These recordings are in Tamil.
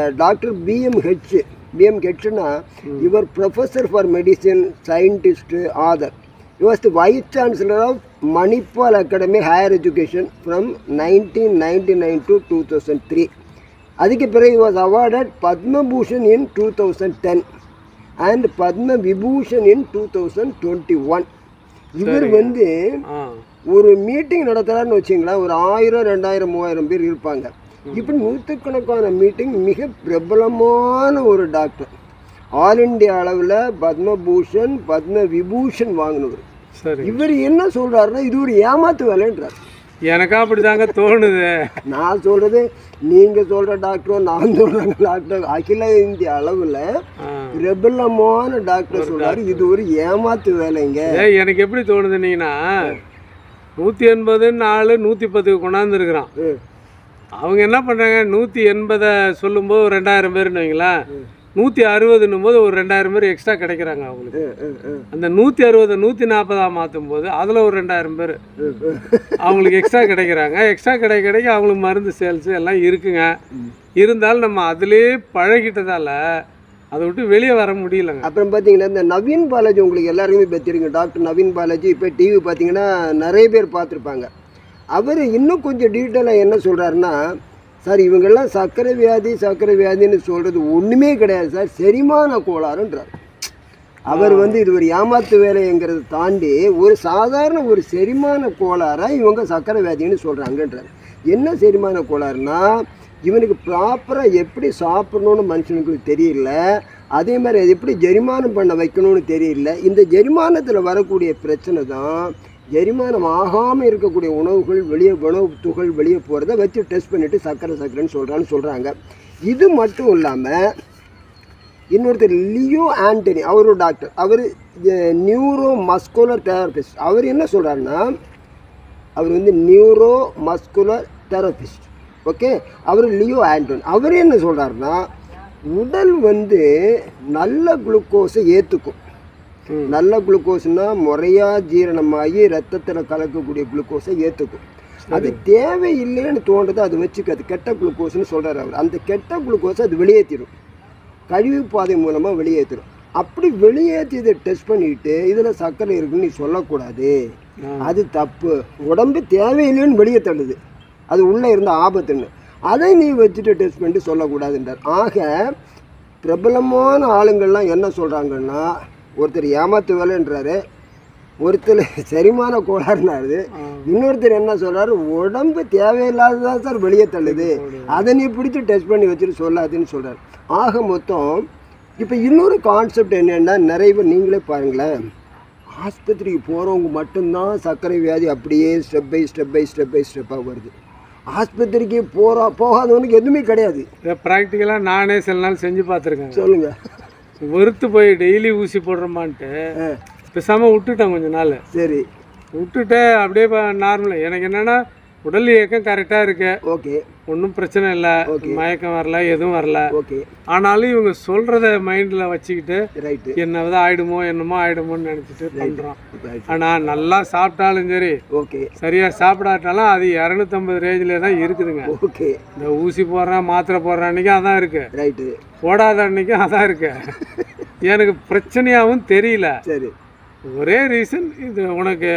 டாக்டர் பிஎம் ஹெச் பிஎம் ஹெச்னா இவர் professor for medicine scientist author he was the vice chancellor of manipal academy higher education from 1999 to 2003 அதுக்கு பிறகு was awarded Padma Bhushan in two thousand ten and Padma Vibhushan in two thousand twenty one இவர் வந்து ஆ ஒரு மீட்டிங் நடத்துறாருன்னு வச்சிங்களேன் ஒரு ஆயிரம் ரெண்டாயிரம் மூவாயிரம் பேர் இருப்பாங்க இப்படி நூற்றுக்கணக்கான மீட்டிங் மிக பிரபலமான ஒரு டாக்டர் ஆல் இந்தியா அளவில் பத்மபூஷன் பத்ம விபூஷன் வாங்கினவர் சரி இவர் என்ன சொல்றாருன்னா இது ஒரு ஏமாத்து வேலைன்றார் எனக்கா அப்படிதாங்க தோணுது நான் சொல்றது நீங்க சொல்ற டாக்டரும் நான் சொல்றேன் டாக்டர் அகில இந்திய அளவில் ஆ. பிரபலமான டாக்டர் சொல்றாரு இது ஒரு ஏமாத்து வேலைங்க ஏய் எனக்கு எப்படி தோணுதுன்னீங்கன்னா நூற்றி எண்பது நாலு நூற்றி பத்துக்கு கொண்டாந்துருக்குறான் ம், அவங்க என்ன பண்ணுறாங்க நூற்றி எண்பதை சொல்லும்போது ஒரு ரெண்டாயிரம் பேர்னு வைங்களேன் நூற்றி அறுபதுன்னும் போது ஒரு ரெண்டாயிரம் பேர் எக்ஸ்ட்ரா கிடைக்கிறாங்க அவங்களுக்கு ம், ம், ம், அந்த நூற்றி அறுபதை நூற்றி நாற்பதாக மாற்றும் போது அதில் ஒரு ரெண்டாயிரம் பேர் ம், ம். அவங்களுக்கு எக்ஸ்ட்ரா கிடைக்கிறாங்க எக்ஸ்ட்ரா கிடைக்க கிடைக்க அவங்களுக்கு மருந்து சேல்ஸு எல்லாம் இருக்குங்க இருந்தாலும் நம்ம அதிலே பழகிட்டதால அதை விட்டு வெளியே வர முடியலங்க அப்புறம் பார்த்தீங்கன்னா இந்த நவீன் பாலாஜி உங்களுக்கு எல்லாருக்குமே இப்போ தெரியுங்க டாக்டர் நவீன் பாலாஜி இப்போ டிவி பார்த்தீங்கன்னா நிறைய பேர் பார்த்துருப்பாங்க அவர் இன்னும் கொஞ்சம் டீட்டெயிலாக என்ன சொல்கிறாருன்னா சார் இவங்கெல்லாம் சர்க்கரை வியாதி சர்க்கரை வியாதின்னு சொல்கிறது ஒன்றுமே கிடையாது சார் செரிமான கோளாறுன்றார் அவர் வந்து இது ஒரு ஏமாத்து வேலைங்கிறத தாண்டி ஒரு சாதாரண ஒரு செரிமான கோளாறை இவங்க சர்க்கரை வியாதின்னு சொல்கிறாங்கன்றார் என்ன செரிமான கோளாறுனா இவனுக்கு ப்ராப்பராக எப்படி சாப்பிடணும்னு மனுஷனுக்கு தெரியல அதே மாதிரி அது எப்படி ஜெரிமானம் பண்ண வைக்கணும்னு தெரியல இந்த ஜெரிமானத்தில் வரக்கூடிய பிரச்சனை தான் ஜெரிமானம் ஆகாமல் இருக்கக்கூடிய உணவுகள் வெளியே உணவு துகள் வெளியே போகிறத வச்சு டெஸ்ட் பண்ணிவிட்டு சர்க்கரை சர்க்கரைன்னு சொல்கிறான்னு சொல்கிறாங்க இது மட்டும் இல்லாமல் இன்னொருத்தர் லியோ ஆண்டனி அவர் ஒரு டாக்டர் அவர் நியூரோ மஸ்குலர் தெரபிஸ்ட் அவர் என்ன சொல்கிறாருன்னா அவர் வந்து நியூரோ மஸ்குலர் தெரபிஸ்ட் ஓகே அவர் லியோ ஆண்டனி அவர் என்ன சொல்கிறாருன்னா உடல் வந்து நல்ல குளுக்கோஸை ஏற்றுக்கும் ம். நல்ல குளுக்கோஸ்னா முறையாக ஜீரணமாகி ரத்தத்தில் கலக்கக்கூடிய குளுக்கோஸை ஏற்றுக்கும் அது தேவையில்லைன்னு தோன்றது அது வச்சுக்காது கெட்ட குளுக்கோஸ்னு சொல்கிறார் அவர் அந்த கெட்ட குளுக்கோஸை அது வெளியேற்றிடும் கழிவு பாதை மூலமாக வெளியேற்றிடும் அப்படி வெளியேற்றி இதை டெஸ்ட் பண்ணிட்டு இதில் சர்க்கரை இருக்குன்னு நீ சொல்லக்கூடாது ஆ. அது தப்பு உடம்பு தேவையில்லைன்னு வெளியே தள்ளுது அது உள்ளே இருந்த ஆபத்துன்னு அதை நீ வச்சுட்டு டெஸ்ட் பண்ணிட்டு சொல்லக்கூடாதுன்றார் ஆக பிரபலமான ஆளுங்கள்லாம் என்ன சொல்கிறாங்கன்னா ஒருத்தர் ஏமாத்து வேலைன்றாரு ஒருத்தர் செரிமான கோளாறுனாரு இன்னொருத்தர் என்ன சொல்றாரு உடம்பு தேவையில்லாததான் சார் வெளியே தள்ளுது அதை நீ பிடிச்சி டெஸ்ட் பண்ணி வச்சுட்டு சொல்லாதுன்னு சொல்றாரு ஆக மொத்தம் இப்போ இன்னொரு கான்செப்ட் என்னன்னா நிறைய பேர் நீங்களே பாருங்களேன் ஆஸ்பத்திரிக்கு போகிறவங்க மட்டும்தான் சர்க்கரை வியாதி அப்படியே step by step by step by ஸ்டெப்பாக வருது ஆஸ்பத்திரிக்கு போகிறா போகாதவனுக்கு எதுவுமே கிடையாது இதை ப்ராக்டிக்கலாக நானே சில நாள் செஞ்சு பார்த்துருக்கேன் சொல்லுங்க வெறுத்து போய் டெய்லி ஊசி போடுறோமான்ட்டு ஆ, பேசாமல் விட்டுட்டேன் கொஞ்ச நாள் சரி விட்டுட்டு அப்படியே நார்மலாக எனக்கு என்னென்னா உடல் இயக்கம் கரெக்டாக இருக்கு ஓகே ஒன்றும் பிரச்சனை இல்லை மயக்கம் வரல எதுவும் வரல ஓகே ஆனாலும் இவங்க சொல்கிறத மைண்டில் வச்சுக்கிட்டு ரைட்டு என்னதான் ஆயிடுமோ என்னமோ ஆயிடுமோன்னு நினச்சிட்டு பண்ணுறோம் ரைட் ஆனால் நல்லா சாப்பிட்டாலும் சரி ஓகே சரியாக சாப்பிடாட்டாலும் அது இரநூத்தம்பது ரேஞ்சில் தான் இருக்குதுங்க ஓகே இந்த ஊசி போடுறேன் மாத்திரை போடுற அன்றைக்கும் அதான் இருக்குது ரைட்டு போடாத அன்றைக்கும் அதான் இருக்கு எனக்கு பிரச்சனையாகவும் தெரியல சரி ஒரே ரீசன் இது உனக்கு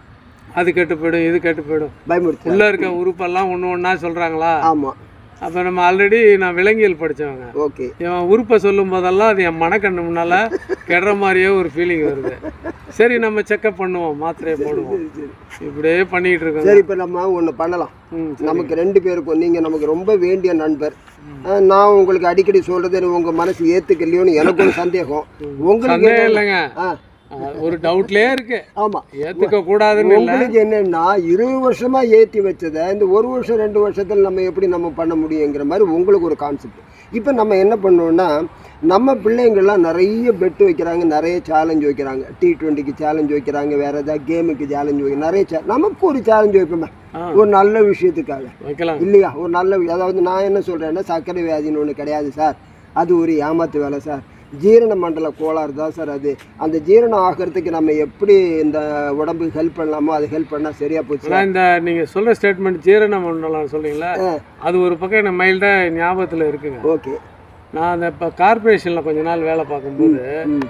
அது கெட்டு போயிடும் இது கெட்டு போயிடும் பயமுறுத்து உள்ளே இருக்க உறுப்பெல்லாம் ஒன்று ஒன்றா சொல்கிறாங்களா ஆமாம் அப்போ நம்ம ஆல்ரெடி நான் விலங்கியல் படித்தவங்க ஓகே என் உறுப்பை சொல்லும் போதெல்லாம் அது என் மனக்கண்ணு முன்னால் கெடுற மாதிரியே ஒரு ஃபீலிங் வருது சரி நம்ம செக்கப் பண்ணுவோம் மாத்திரையை போடுவோம் சரி இப்படியே பண்ணிகிட்டு இருக்கோம் சரி இப்போ நம்ம ஒன்று பண்ணலாம் ம் நமக்கு ரெண்டு பேருக்கும் நீங்கள் நமக்கு ரொம்ப வேண்டிய நண்பர் அஹ், நான் உங்களுக்கு அடிக்கடி சொல்கிறது உங்கள் மனசு ஏற்றுக்கலையோன்னு எனக்கு ஒரு சந்தேகம் உங்களுக்கு சந்தேகம் என்ன- இல்லைங்க ஆ அஹ் ஒரு டவுட்லேயே இருக்கு ஆமாம் ஏற்றுக்க கூடாதுன்னு இல்லை உங்களுக்கு என்னன்னா இருபது வருஷமா ஏற்றி வச்சதை இந்த ஒரு வருஷம் ரெண்டு வருஷத்தில் நம்ம எப்படி நம்ம பண்ண முடியுங்கிற மாதிரி உங்களுக்கு ஒரு கான்செப்ட் இப்போ நம்ம என்ன பண்ணோம்னா நம்ம பிள்ளைங்கள்லாம் நிறைய பெட் வைக்கிறாங்க நிறைய சேலஞ்ச் வைக்கிறாங்க டி ட்வெண்ட்டிக்கு சேலஞ்ச் வைக்கிறாங்க வேற ஏதாவது கேமுக்கு சேலஞ்ச் வைக்கிறாங்க நிறைய cha- நமக்கு ஒரு சேலஞ்ச் வைப்போமே ஆ. ஒரு நல்ல விஷயத்துக்காக வைக்கலாம் இல்லையா ஒரு நல்ல வி- அதாவது நான் என்ன சொல்கிறேன்னா சர்க்கரை வியாதின்னு ஒன்று கிடையாது சார் அது ஒரு ஏமாத்து வேலை சார் ஜீரண மண்டல கோளாறு தான் சார் அது அந்த ஜீரணம் ஆகிறதுக்கு நம்ம எப்படி இந்த உடம்புக்கு ஹெல்ப் பண்ணலாமோ அது ஹெல்ப் பண்ணால் சரியாக போச்சு ஆனால் இந்த நீங்கள் சொல்கிற ஸ்டேட்மெண்ட் ஜீரண மண்டலம் சொல்றீங்களா அது ஒரு பக்கம் எனக்கு மைல்டாக ஞாபகத்தில் இருக்குங்க ஓகே நான் அந்த இப்போ கார்பரேஷனில் கொஞ்ச நாள் வேலை பார்க்கும்போது ம்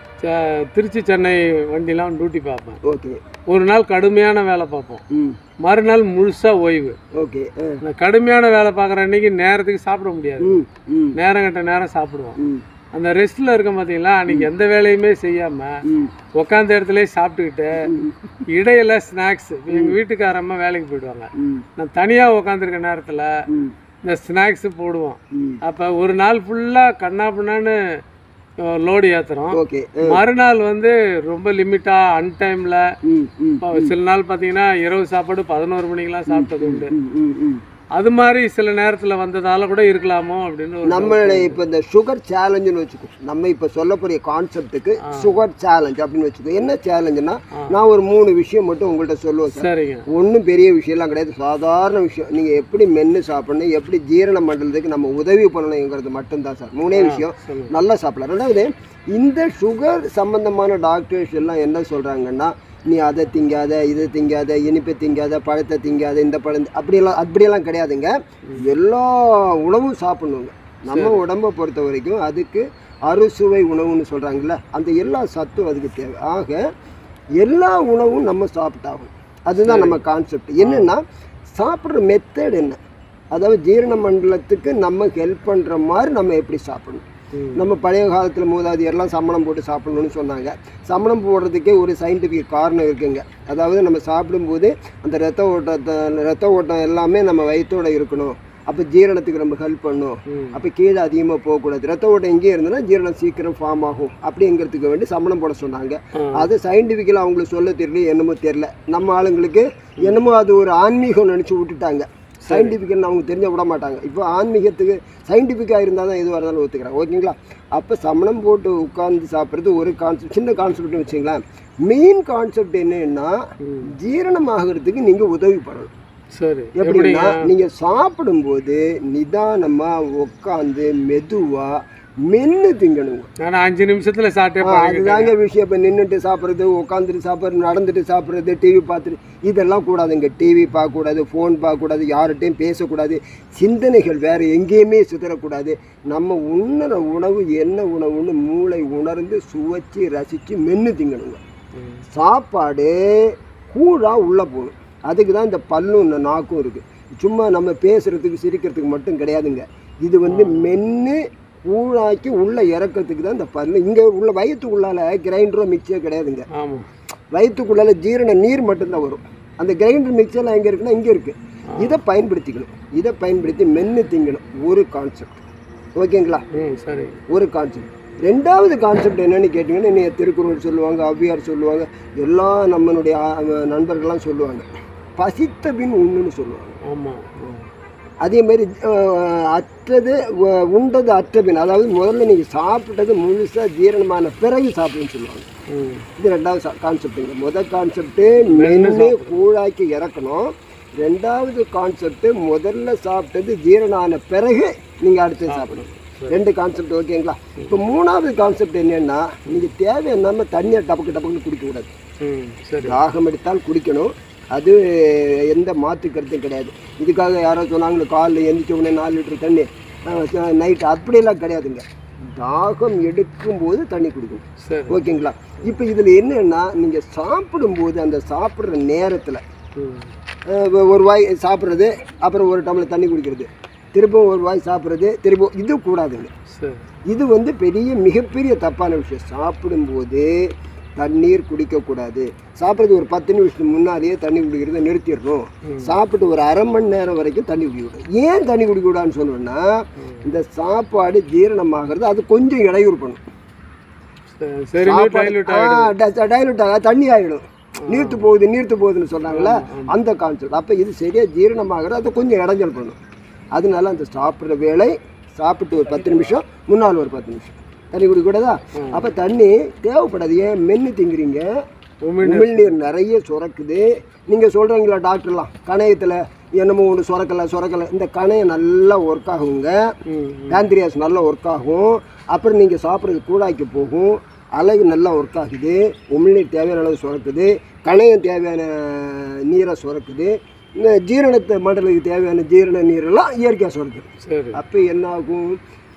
ச- திருச்சி சென்னை வண்டிலாம் டியூட்டி பார்ப்பேன் ஓகே ஒரு நாள் கடுமையான வேலை பார்ப்போம் ம் மறுநாள் முழுசாக ஓய்வு ஓகே ஆ இந்த கடுமையான வேலை பார்க்குற அன்னைக்கு நேரத்துக்கு சாப்பிட முடியாது ம் ம் நேரம் கட்ட நேரம் சாப்பிடுவோம் ம் அந்த ரெஸ்ட்டில் இருக்க பார்த்தீங்களா அன்றைக்கி எந்த வேலையுமே செய்யாமல் ம் உட்காந்த இடத்துலயே சாப்பிட்டுக்கிட்டு இடையில ஸ்நாக்ஸ் எங்கள் வீட்டுக்காரம்மா வேலைக்கு போயிடுவாங்க ம் நான் தனியாக உட்காந்துருக்க நேரத்தில் ம் இந்த ஸ்நாக்ஸு போடுவோம் ம் அப்போ ஒரு நாள் ஃபுல்லாக கண்ணா பின்னான்னு லோடு ஏற்றுறோம் ஓகே மறுநாள் வந்து ரொம்ப லிமிட்டாக அன்டைமில் ம் ம் சில நாள் பார்த்தீங்கன்னா இரவு சாப்பாடு பதினோரு மணிக்கெலாம் சாப்பிட்டது உண்டு ம் ம் ம் அது மாதிரி சில நேரத்தில் வந்ததால கூட இருக்கலாமோ அப்படின்னு ஒரு நம்மளுடைய இப்போ இந்த சுகர் சேலஞ்சுன்னு வச்சுக்கோ நம்ம இப்போ சொல்ல போகிற கான்செப்ட்டுக்கு சுகர் சேலஞ்ச் அப்படின்னு வச்சுக்கோ என்ன சேலஞ்சுனா நான் ஒரு மூணு விஷயம் மட்டும் உங்கள்கிட்ட சொல்லுவேன் சார் சரிங்க ஒன்றும் பெரிய விஷயம்லாம் கிடையாது சாதாரண விஷயம் நீங்கள் எப்படி மென்று சாப்பிடணும் எப்படி ஜீரணம் பண்ணுறதுக்கு நம்ம உதவி பண்ணணுங்கிறது மட்டும்தான் சார் மூணே விஷயம் சொல்லுங்க நல்லா சாப்பிடலாம் ரெண்டாவது இந்த சுகர் சம்பந்தமான டாக்டர்ஸ் எல்லாம் என்ன சொல்கிறாங்கன்னா நீ அதை திங்காத இதை திங்காத இனிப்பை திங்காத பழத்தை திங்காத இந்த பழம் தி- அப்படியெல்லாம் அப்படியெல்லாம் கிடையாதுங்க எல்லா உணவும் சாப்பிடணுங்க நம்ம உடம்பை பொறுத்த வரைக்கும் அதுக்கு அறுசுவை உணவுன்னு சொல்கிறாங்கல்ல அந்த எல்லா சத்தும் அதுக்கு தேவை ஆக எல்லா உணவும் நம்ம சாப்பிட்டாகும் அதுதான் நம்ம கான்செப்ட் என்னென்னா சாப்பிட்ற மெத்தட் என்ன அதாவது ஜீரண மண்டலத்துக்கு நம்ம ஹெல்ப் பண்ணுற மாதிரி நம்ம எப்படி சாப்பிடணும் ம். நம்ம பழைய காலத்தில் மூதாதையர்லாம் சமணம் போட்டு சாப்பிடணும்னு சொன்னாங்க சமணம் போடுறதுக்கே ஒரு சயின்டிஃபிக் காரணம் இருக்குங்க அதாவது நம்ம சாப்பிடும்போது அந்த ரத்த ஓட்டத்தை ரத்த ஓட்டம் எல்லாமே நம்ம வயிற்றோட இருக்கணும் அப்போ ஜீரணத்துக்கு நம்ம ஹெல்ப் பண்ணும் ம். அப்போ கீழே அதிகமாக போகக்கூடாது ரத்த ஓட்டம் எங்கேயே இருந்ததுன்னா ஜீரணம் சீக்கிரம் ஃபார்ம் ஆகும் அப்படிங்கிறதுக்கு வேண்டி சமணம் போட சொன்னாங்க ஆ. அது சயின்டிஃபிக்கலாக அவங்களுக்கு சொல்ல தெரியல என்னமோ தெரில நம்ம ஆளுங்களுக்கு என்னமோ அது ஒரு ஆன்மீகம் நினச்சி விட்டுட்டாங்க சயின்டிஃபிக்கல்னு அவங்க தெரிஞ்ச விட மாட்டாங்க இப்போ ஆன்மீகத்துக்கு சயின்டிஃபிக்காக இருந்தால் தான் எதுவாக இருந்தாலும் ஒத்துக்கிறாங்க ஓகேங்களா அப்போ சமணம் போட்டு உட்கார்ந்து சாப்பிட்றது ஒரு கான்செப்ட் சின்ன கான்செப்ட்னு வச்சுங்களேன் மெயின் கான்செப்ட் என்னன்னா ம். ஜீரணமாகிறதுக்கு நீங்கள் உதவி பண்ணணும் சரி எப்படின்னா எப்படிங்க நீங்கள் சாப்பிடும்போது நிதானமாக உட்காந்து மெதுவாக மென்று திங்கணுங்க நான் அஞ்சு நிமிஷத்துல சாப்பிட்டே ஆ, பழகிட்டேன் அதுதாங்க விஷயம் இப்போ நின்றுட்டு சாப்பிட்றது உட்காந்துட்டு சாப்பிட்றது நடந்துட்டு சாப்பிட்றது டிவி பார்த்துட்டு இதெல்லாம் கூடாதுங்க டிவி பார்க்கக்கூடாது ஃபோன் பார்க்கக்கூடாது யார்கிட்டையும் பேசக்கூடாது சிந்தனைகள் வேறு எங்கேயுமே சிதறக்கூடாது நம்ம உண்ணுற உணவு என்ன உணவுன்னு மூளை உணர்ந்து சுவைச்சு ரசித்து மென்று திங்கணுங்க ம். சாப்பாடு கூழாக உள்ளே போகணும் அதுக்கு தான் இந்த பல்லும் இந்த நாக்கும் இருக்குது சும்மா நம்ம பேசுகிறதுக்கு சிரிக்கிறதுக்கு மட்டும் கிடையாதுங்க இது வந்து மென்று கூழாக்கி உள்ளே இறக்கிறதுக்கு தான் இந்த பல்லு இங்கே உள்ள வயிற்றுக்குள்ளால கிரைண்டரோ மிக்சியோ கிடையாதுங்க ஆமா வயிற்றுக்குள்ளால ஜீரண நீர் மட்டும்தான் வரும் அந்த கிரைண்டர் மிக்சர்லாம் எங்கே இருக்குன்னா இங்கே இருக்குது இதை பயன்படுத்திக்கணும் இதை பயன்படுத்தி மென்று திங்கணும் ஒரு கான்செப்ட் ஓகேங்களா ம் சரி ஒரு கான்செப்ட் ரெண்டாவது கான்செப்ட் என்னன்னு கேட்டிங்கன்னா நீ திருக்குறள் சொல்லுவாங்க ஔவையார் சொல்லுவாங்க எல்லா நம்மளுடைய ஆ, நண்பர்கள்லாம் சொல்லுவாங்க பசித்த பின் உண்ணுன்னு சொல்லுவாங்க ஆமா அதே மாதிரி அஹ், அற்றது உ- உண்டது அற்ற பின் அதாவது முதல்ல நீங்கள் சாப்பிட்டது முழுசாக ஜீரணமான பிறகு சாப்பிடுன்னு சொல்லுவாங்க ம் இது ரெண்டாவது கான்செப்ட்டுங்க முதல் கான்செப்ட்டு மென்று கூழாக்கி இறக்கணும் ரெண்டாவது கான்செப்ட் முதல்ல சாப்பிட்டது ஜீரணம் ஆன பிறகு நீங்கள் அடுத்து சாப்பிடணும் ரெண்டு கான்செப்ட் ஓகேங்களா இப்போ மூணாவது கான்செப்ட் என்னன்னா நீங்கள் தேவை இல்லாமல் தண்ணியை டபக்கு டபக்குன்னு குடிக்கக்கூடாது ம் சரி தாகம் எடுத்தால் குடிக்கணும் அது எந்த மாற்று கருத்தும் கிடையாது இதுக்காக யாரோ சொன்னாங்க காலைல எந்திரிச்ச உடனே நாலு லிட்டர் தண்ணி நைட்டு அப்படியெல்லாம் கிடையாதுங்க தாகம் எடுக்கும்போது தண்ணி குடிக்கணும் சரி ஓகேங்களா இப்போ இதில் என்னன்னா நீங்கள் சாப்பிடும்போது அந்த சாப்பிட்ற நேரத்தில் ம் ஒரு வாய் சாப்பிட்றது அப்புறம் ஒரு டம்ளர் தண்ணி குடிக்கிறது திரும்பவும் ஒரு வாய் சாப்பிட்றது திரும்ப இது கூடாதுங்க சரி இது வந்து பெரிய மிகப்பெரிய தப்பான விஷயம் சாப்பிடும்போது தண்ணீர் குடிக்கக்கூடாது சாப்பிட்றது ஒரு பத்து நிமிஷத்துக்கு முன்னாடியே தண்ணி குடிக்கிறத நிறுத்திடணும் சாப்பிட்டு ஒரு அரை மணி நேரம் வரைக்கும் தண்ணி குடிக்கக்கூடாது ஏன் தண்ணி குடிக்கக்கூடாதுன்னு சொன்னோன்னா இந்த சாப்பாடு ஜீரணமாகிறது அது கொஞ்சம் இடையூறு பண்ணும் சரி சரி டைல்யூட் டைலூட் ஆக தண்ணி ஆகிடும் நீர்த்து போகுது நீர்த்து போகுதுன்னு சொன்னாங்களே அந்த கான்செப்ட் அப்போ இது சரியாக ஜீரணமாகிறது அது கொஞ்சம் இடைஞ்சல் பண்ணும் அதனால அந்த சாப்பிட்ற வேலை சாப்பிட்டு ஒரு பத்து நிமிஷம் முன்னால் ஒரு பத்து நிமிஷம் தண்ணி குடிக்கூடாதா அப்போ தண்ணி தேவைப்படாது ஏன் மென்று திங்கிறீங்க உமிழ் உமிழ்நீர் நிறைய சுரக்குது நீங்கள் சொல்கிறீங்களா டாக்டர்லாம் கணையத்தில் என்னமோ ஒன்று சுரக்கலை சுரக்கலை இந்த கணையம் நல்லா ஒர்க் ஆகுங்க ம் பேந்திரியாஸ் நல்லா ஒர்க் ஆகும் அப்புறம் நீங்கள் சாப்பிட்றது கூடாக்கி போகும் அழகு நல்லா ஒர்க் ஆகுது உமிழ்நீர் தேவையான அளவு சுரக்குது கணையம் தேவையான நீரை சுரக்குது இந்த ஜீரணத்தை மண்டலுக்கு தேவையான ஜீரண நீரெல்லாம் இயற்கையாக சுரக்குது சரி அப்போ என்ன ஆகும்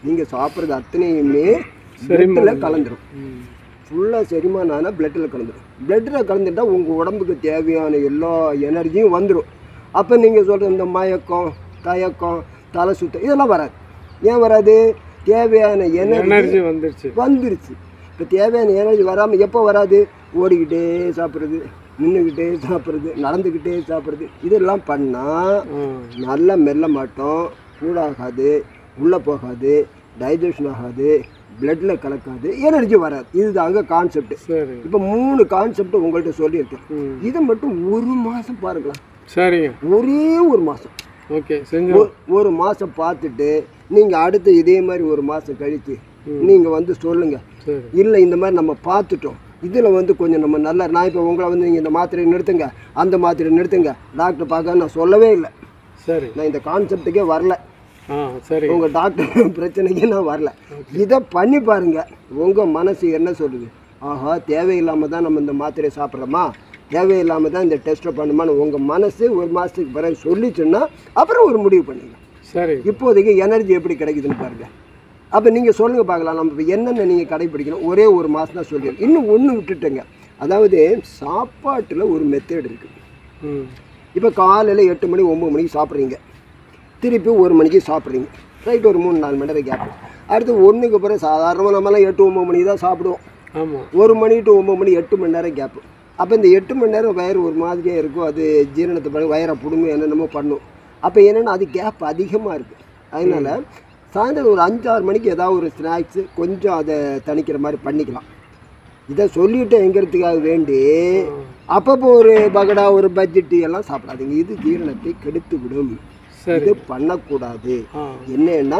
நீங்கள் சாப்பிட்றது அத்தனையுமே செரிமானம். பிளட்டில் கலந்துரும் ம். ஃபுல்லாக செரிமானம் ஆனால் பிளட்டில் கலந்துரும் பிளட்டில் கலந்துட்டா உங்கள் உடம்புக்கு தேவையான எல்லா எனர்ஜியும் வந்துடும் அப்போ நீங்கள் சொல்கிற இந்த மயக்கம் தயக்கம் தலை சுத்தம் இதெல்லாம் வராது ஏன் வராது தேவையான எனர்ஜி எனர்ஜி வந்துருச்சு வந்துருச்சு இப்போ தேவையான எனர்ஜி வராமல் எப்போ வராது ஓடிக்கிட்டே சாப்பிட்றது நின்றுக்கிட்டே சாப்பிட்றது நடந்துக்கிட்டே சாப்பிட்றது இதெல்லாம் பண்ணால் ஆ. நல்லா மெல்ல மாட்டோம் சூடாகாது உள்ளே போகாது டைஜஷன் ஆகாது பிளட்டில் கலக்காது எனர்ஜி வராது இதுதாங்க கான்செப்ட் சரி இப்போ மூணு கான்செப்ட் உங்கள்கிட்ட சொல்லியிருக்கேன் ம். இதை மட்டும் ஒரு மாதம் பாருங்களேன் சரிங்க ஒரே ஒரு மாதம் ஓகே செஞ்சோம் ஒரு மாதம் பார்த்துட்டு நீங்கள் அடுத்து இதே மாதிரி ஒரு மாதம் கழித்து நீங்கள் வந்து சொல்லுங்கள் சரி இல்லை இந்த மாதிரி நம்ம பார்த்துட்டோம் இதில் வந்து கொஞ்சம் நம்ம நல்லா நான் இப்போ உங்களை வந்து நீங்கள் இந்த மாத்திரையை நிறுத்துங்க அந்த மாத்திரையை நிறுத்துங்க டாக்டர் பார்க்க நான் சொல்லவே இல்லை சரி நான் இந்த கான்செப்ட்டுக்கே வரல ஆ சரி உங்கள் டாக்டர் பிரச்சனைக்கு நான் வரல இதை பண்ணி பாருங்க உங்கள் மனசு என்ன சொல்லுது ஆஹா தேவையில்லாமல் தான் நம்ம இந்த மாத்திரையை சாப்பிட்றோமா தேவையில்லாமல் தான் இந்த டெஸ்ட்டை பண்ணுமான்னு உங்கள் மனசு ஒரு மாதத்துக்கு பிறகு சொல்லிச்சுன்னா அப்புறம் ஒரு முடிவு பண்ணுங்க சரி இப்போதைக்கு எனர்ஜி எப்படி கிடைக்குதுன்னு பாருங்க அப்போ நீங்கள் சொல்லுங்கள் பார்க்கலாம் நம்ம இப்போ என்னென்ன நீங்கள் கடைப்பிடிக்கணும் ஒரே ஒரு மாதம் தான் சொல்லி இன்னும் ஒன்று விட்டுட்டேங்க அதாவது சாப்பாட்டில் ஒரு மெத்தேடு இருக்குது ம் இப்போ காலையில் எட்டு மணி ஒம்பது மணிக்கு சாப்பிட்றீங்க திருப்பி ஒரு மணிக்கு சாப்பிட்றீங்க ரைட் ஒரு மூணு நாலு மணி நேரம் கேப் அடுத்து ஒன்றுக்கு அப்புறம் சாதாரணமாக நம்மலாம் எட்டு ஒம்பது மணிக்கு தான் சாப்பிடுவோம் ஆமாம் ஒரு மணி டு ஒம்பது மணி எட்டு மணி நேரம் கேப்பு அப்போ இந்த எட்டு மணி நேரம் வயிறு ஒரு மாதிரியாக இருக்கும் அது ஜீரணத்தை பண்ணி வயிறை பிடுங்க என்னென்னமோ பண்ணும் அப்போ என்னென்னா அது கேப் அதிகமாக இருக்குது அதனால் சாயந்தரம் ஒரு அஞ்சாறு மணிக்கு ஏதாவது ஒரு ஸ்நாக்ஸு கொஞ்சம் அதை தணிக்கிற மாதிரி பண்ணிக்கலாம் இதை சொல்லிட்டேங்கிறதுக்காக வேண்டி அப்பப்போ ஒரு பகடா ஒரு பட்ஜெட்டு எல்லாம் சாப்பிடாதீங்க இது ஜீரணத்தை கெடுத்து விடும் சரி இது பண்ணக்கூடாது ஆ என்னன்னா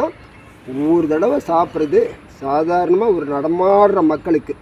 ஒரு தடவை சாப்பிட்றது சாதாரணமாக ஒரு நடமாடுற மக்களுக்கு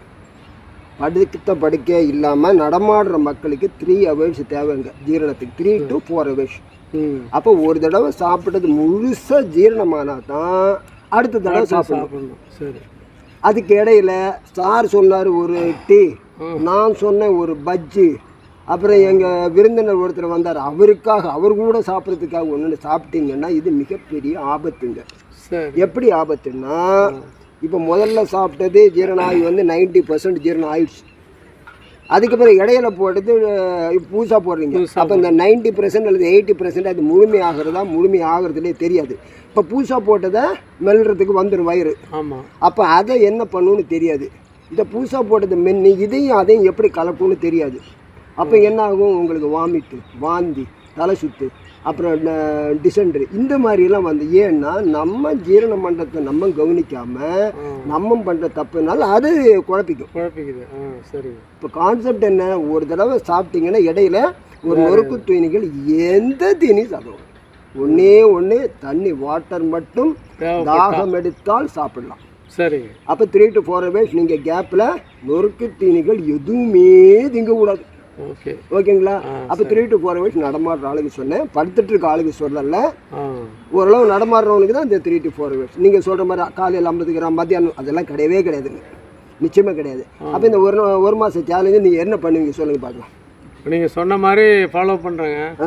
படுத்த படுக்க இல்லாமல் நடமாடுற மக்களுக்கு த்ரீ ஹவர்ஸ் தேவைங்க ஜீரணத்துக்கு த்ரீ டு ஃபோர் ஹவர்ஸ் ம் அப்போ ஒரு தடவை சாப்பிட்டது முழுசாக ஜீரணமானா தான் அடுத்த தடவை சாப்பிடணும் சாப்பிடணும் சரி அதுக்கு இடையில சார் சொன்னார் ஒரு டீ ம். நான் சொன்னேன் ஒரு பஜ்ஜி அப்புறம் எங்கள் விருந்தினர் ஒருத்தர் வந்தார் அவருக்காக அவர் கூட சாப்பிட்றதுக்காக ஒன்று சாப்பிட்டீங்கன்னா இது மிகப்பெரிய ஆபத்துங்க சரி எப்படி ஆபத்துன்னா இப்போ முதல்ல சாப்பிட்டது ஜீரணம் ஆகி வந்து நைன்டி பர்சன்ட் ஜீரணம் ஆயிடுச்சு அதுக்கப்புறம் இடையில போட்டது புதுசாக போடுறீங்க அப்போ இந்த நைன்டி பர்சன்ட் அல்லது எயிட்டி பர்சன்ட் அது முழுமையாகிறதா முழுமையாகிறதுலே தெரியாது இப்போ புதுசாக போட்டதை மெல்றதுக்கு வந்துடும் வயிறு ஆமாம் அப்போ அதை என்ன பண்ணுன்னு தெரியாது இதை புதுசாக போட்டது மென்னு இதையும் அதையும் எப்படி கலக்கும்னு தெரியாது அப்போ என்ன ஆகும் உங்களுக்கு வாமிட்டு வாந்தி தலை சுத்து அப்புறம் டிசென்ட்ரி இந்த மாதிரிலாம் வந்து ஏன்னா நம்ம ஜீரண மண்டலத்தை நம்ம கவனிக்காமல் நம்ம பண்ணுற தப்புனால அது குழப்பிக்கும் குழப்பிக்குது ஆ சரி இப்போ கான்செப்ட் என்ன ஒரு தடவை சாப்பிட்டீங்கன்னா இடையில ஒரு நொறுக்கு தீனிகள் எந்த தீனியும் சாப்பிடுவோம் ஒன்றே ஒன்று தண்ணி வாட்டர் மட்டும் தேவை தாகம் எடுத்தால் சாப்பிடலாம் சரிங்க அப்போ த்ரீ டு ஃபோர் ஹவர்ஸ் நீங்கள் கேப்பில் நொறுக்கு தீனிகள் எதுவுமே திங்கக்கூடாது ஓகே ஓகேங்களா ஆ, அப்போ த்ரீ டு ஃபோர் ஹவர்ஸ் நடமாடுற ஆளுக்கு சொன்னேன் படுத்துட்டு இருக்க ஆளுக்கு சொல்லல ஆ ஓரளவு நடமாடுறவனுக்கு தான் இந்த த்ரீ டு ஃபோர் ஹவர்ஸ் நீங்கள் சொல்கிற மாதிரி காலையில் ஐம்பது கிராம் மத்தியானம் அதெல்லாம் கிடையவே கிடையாதுங்க நிச்சயமாக கிடையாது அப்போ இந்த ஒரு நா- ஒரு மாதம் சேலஞ்சு நீங்கள் என்ன பண்ணுவீங்க சொல்லுங்கள் பார்க்கலாம் நீங்கள் சொன்ன மாதிரி ஃபாலோ பண்ணுறேங்க ஆ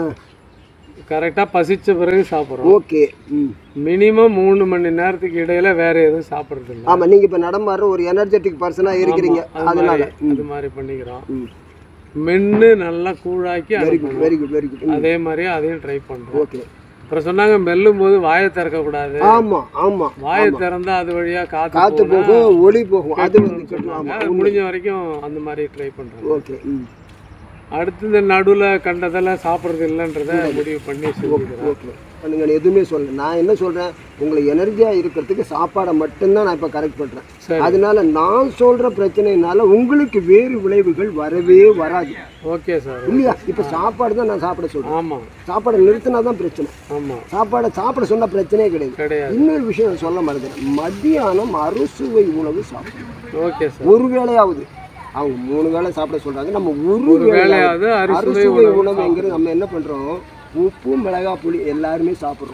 கரெக்டாக பசிச்ச பிறகு சாப்பிட்றோம் ஓகே ம் மினிமம் மூணு மணி நேரத்துக்கு இடையில வேற எதுவும் சாப்பிட்றது இல்லை ஆமாம் நீங்கள் இப்போ நடமாடுற ஒரு எனர்ஜெட்டிக் பர்சனாக இருக்கிறீங்க அது அதனால மாதிரி அது மாதிரி பண்ணிக்கிறோம் ம் மென்று நல்லா கூழாக்கி வெரி அனுப்பணும் good very good very good அதே மாதிரி அதையும் ட்ரை பண்ணுறோம் ஓகே அப்புறம் சொன்னாங்க மெல்லும் போது வாயை திறக்கக்கூடாது ஆமாம் ஆமாம் வாயை திறந்தா அது வழியா காத்து காற்று போனா போகும் ஒளி போகும் அது வந்து கெட்டுரும்னு கெட்டுரும். சொன்னாங்க. ஆமாம் அது முடிஞ்ச வரைக்கும் அந்த மாதிரி ட்ரை பண்றோம் ஓகே ம் அடுத்து இந்த நடுவில் கண்டதெல்லாம் சாப்பிட்றது இல்லைன்றத முடிவு பண்ணி செஞ்சுக்கிறோம் ஓகே பண்ணுங்க நான் எதுவுமே சொல்லல நான் என்ன சொல்கிறேன் உங்களை எனர்ஜியாக இருக்கிறதுக்கு சாப்பாடை மட்டும்தான் நான் இப்போ கரெக்ட் பண்ணுறேன் சரி அதனால நான் சொல்கிற பிரச்சனைனால உங்களுக்கு வேறு விளைவுகள் வரவே வராது ஓகே சார் இல்லையா இப்போ சாப்பாடு தான் நான் சாப்பிட சொல்கிறேன் ஆமாம் சாப்பாடை நிறுத்தினா தான் பிரச்சனை ஆமாம் சாப்பாடை சாப்பிட சொன்ன பிரச்சனையே கிடையாது கிடையாது இன்னொரு விஷயம் நான் சொல்ல மறந்துட்டேன் மத்தியானம் அறுசுவை உணவு சாப்பிடணும் ஓகே சார் ஒரு வேளையாவது அவங்க மூணு வேளை சாப்பிட சொல்றாங்க நம்ம ஒரு ஒரு வேளை வேலையாவது அரிசுவை அறுசுவை உணவுங்கிறது நம்ம என்ன பண்றோம் உப்பு மிளகாய் புளி எல்லாருமே சாப்பிட்றோம்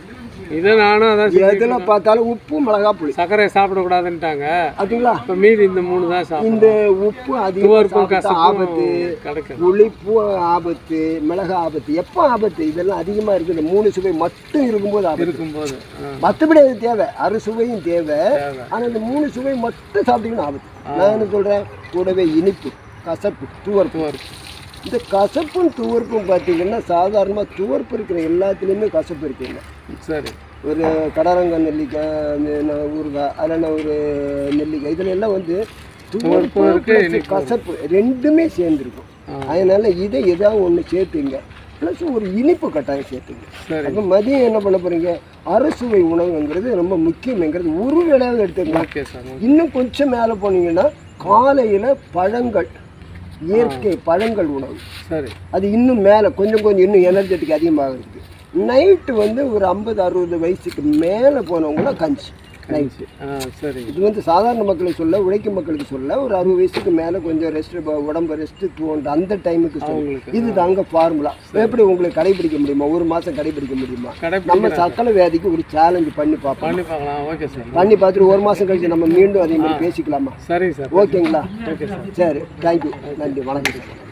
இதை நானும் அதான் செஞ்சு- எதில் பார்த்தாலும் உப்பு மிளகா புளி சர்க்கரை சாப்பிடக்கூடாதுன்ட்டாங்க அதுங்களா இப்போ மீதி இந்த மூணு தான் சாப்பிடும் இந்த உப்பு அதிகமாக துவர்ப்பும் சாப்பிட்டா ஆபத்து கசப்பும் கிடைக்கும் புளிப்பு ஆபத்து மிளகா ஆபத்து எப்போ ஆபத்து இதெல்லாம் அதிகமாக இருக்குது இந்த மூணு சுவை மட்டும் இருக்கும்போது ஆபத்து இருக்கும்போது ஆ, மற்றபடி அது தேவை அறு சுவையும் தேவை தேவை. ஆனால் இந்த மூணு சுவை மட்டும் சாப்பிட்டீங்கன்னா ஆபத்து நான் என்ன சொல்கிறேன் கூடவே இனிப்பு கசப்பு துவர்ப்பு துவர்ப்பு இந்த கசப்பும் துவர்ப்பும் பார்த்தீங்கன்னா சாதாரணமாக துவர்ப்பு இருக்கிற எல்லாத்துலேயுமே கசப்பு இருக்குங்க சரி ஒரு கடரங்காய் நெல்லிக்காய் இந்த ஊறுகாய் அதில் ஒரு நெல்லிக்காய் இதில் எல்லாம் வந்து துவர்ப்பு இருக்கு, plus கசப்பு ரெண்டுமே சேர்ந்துருக்கும் ஆ. அதனால் இதை ஏதாவது ஒன்று சேர்த்துங்க ப்ளஸ் ஒரு இனிப்பு கட்டாயம் சேர்த்துங்க சரி அப்போ மதியம் என்ன பண்ண போகிறீங்க அறுசுவை உணவுங்கிறது ரொம்ப முக்கியங்கிறது ஒரு வேளையாவது எடுத்துக்கலாம் ஓகே சார் ஓகே. இன்னும் கொஞ்சம் மேலே போனீங்கன்னா காலையில் பழங்கள் இயற்கை பழங்கள் உணவு சரி அது இன்னும் மேலே கொஞ்சம் கொஞ்சம் இன்னும் எனர்ஜெட்டிக் அதிகமாகிறது நைட்டு வந்து ஒரு ஐம்பது அறுபது வயசுக்கு மேலே போனவங்களாம் கஞ்சி நைட்டு ஆ சரி இது வந்து சாதாரண மக்களுக்கு சொல்ல உழைக்கும் மக்களுக்கு சொல்ல ஒரு அறுபது வயசுக்கு மேலே கொஞ்சம் ரெஸ்ட் உடம்பு ரெஸ்ட் தூண்டு அந்த டைமுக்கு சொல்ல அவங்களுக்கு இது தாங்க ஃபார்முலா எப்படி உங்களுக்கு கடைபிடிக்க முடியுமா ஒரு மாதம் கடைபிடிக்க முடியுமா நம்ம கடைப்பிடிக்கிறேன் சக்கரை வியாதிக்கு ஒரு சேலஞ்ச் பண்ணி பார்ப்போம் பண்ணி பார்க்கலாம் ஓகே சார் பண்ணி பார்த்துட்டு ஒரு மாதம் கழிச்சு நம்ம மீண்டும் அதே மாதிரி பேசிக்கலாமா சரிங்க சார் ஓகேங்களா ஓகே சார் சரி தேங்க்யூ நன்றி வணக்கம்